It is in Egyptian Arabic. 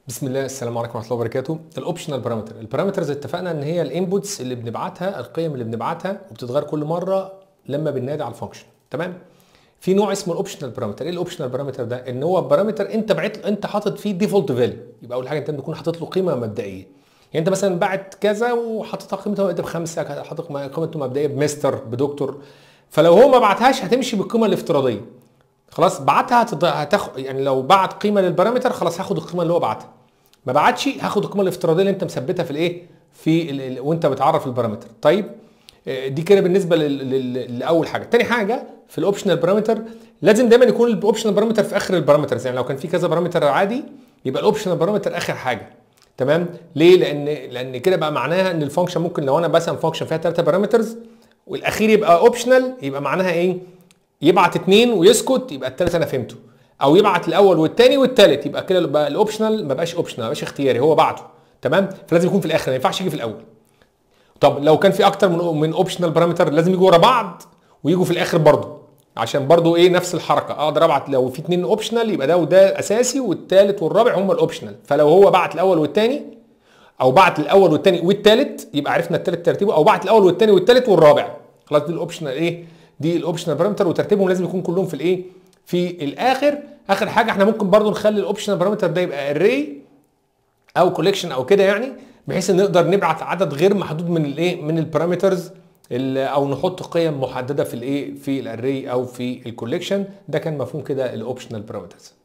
بسم الله السلام عليكم ورحمه الله وبركاته الاوبشنال بارامتر البارامترز اتفقنا ان هي الانبوتس اللي بنبعتها القيم اللي بنبعتها وبتتغير كل مره لما بننادي على الفانكشن تمام في نوع اسمه الاوبشنال بارامتر ايه الاوبشنال بارامتر ده ان هو بارامتر انت بعت انت حاطط فيه ديفولت فاليو يبقى اول حاجه انت بتكون حاطط له قيمه مبدئيه يعني انت مثلا باعت كذا وحاططها قيمته مبدئيه بخمسه حاطط قيمته مبدئيه بمستر بدكتور فلو هو ما بعتهاش هتمشي بالقيمه الافتراضيه خلاص بعتها هتض- هتاخد يعني لو بعت قيمه للبارامتر خلاص هاخد القيمه اللي هو بعتها ما بعتش هاخد القيمه الافتراضيه اللي انت مثبتها في الايه في ال ال وانت بتعرف البارامتر طيب آه، دي كده بالنسبه لل- لل- لاول حاجه تاني حاجه في الاوبشنال بارامتر لازم دايما يكون الاوبشنال بارامتر في اخر البارامترز يعني لو كان في كذا بارامتر عادي يبقى الاوبشنال بارامتر اخر حاجه تمام ليه لان لان كده بقى معناها ان الفانكشن ممكن لو انا مثلا فانكشن فيها ثلاثه بارامترز والاخير يبقى اوبشنال يبقى معناها ايه يبعت اتنين ويسكت يبقى التالت انا فهمته او يبعت الاول والتاني والتالت يبقى كده بقى الاوبشنال ما بقاش اوبشنال ما بقاش اختياري هو بعته تمام فلازم يكون في الاخر ما ينفعش يجي في الاول طب لو كان في اكتر من من اوبشنال بارامتر لازم يجوا ورا بعض ويجوا في الاخر برضه عشان برضه ايه نفس الحركه اقدر ابعت لو في اتنين اوبشنال يبقى ده وده اساسي والتالت والرابع هم الاوبشنال فلو هو بعت الاول والتاني او بعت الاول والتاني والتالت يبقى عرفنا التالت ترتيبه او بعت الاول والتاني والتالت والرابع خلاص دي الاوبشنال ايه دي الاوبشنال بارامتر وترتيبهم لازم يكون كلهم في الايه في الاخر اخر حاجه احنا ممكن برضو نخلي الاوبشنال بارامتر ده يبقى اري او كوليكشن او كده يعني بحيث ان نقدر نبعت عدد غير محدود من الايه من البارامترز او نحط قيم محدده في الايه في الاري او في الكوليكشن ده كان مفهوم كده الاوبشنال بارامترز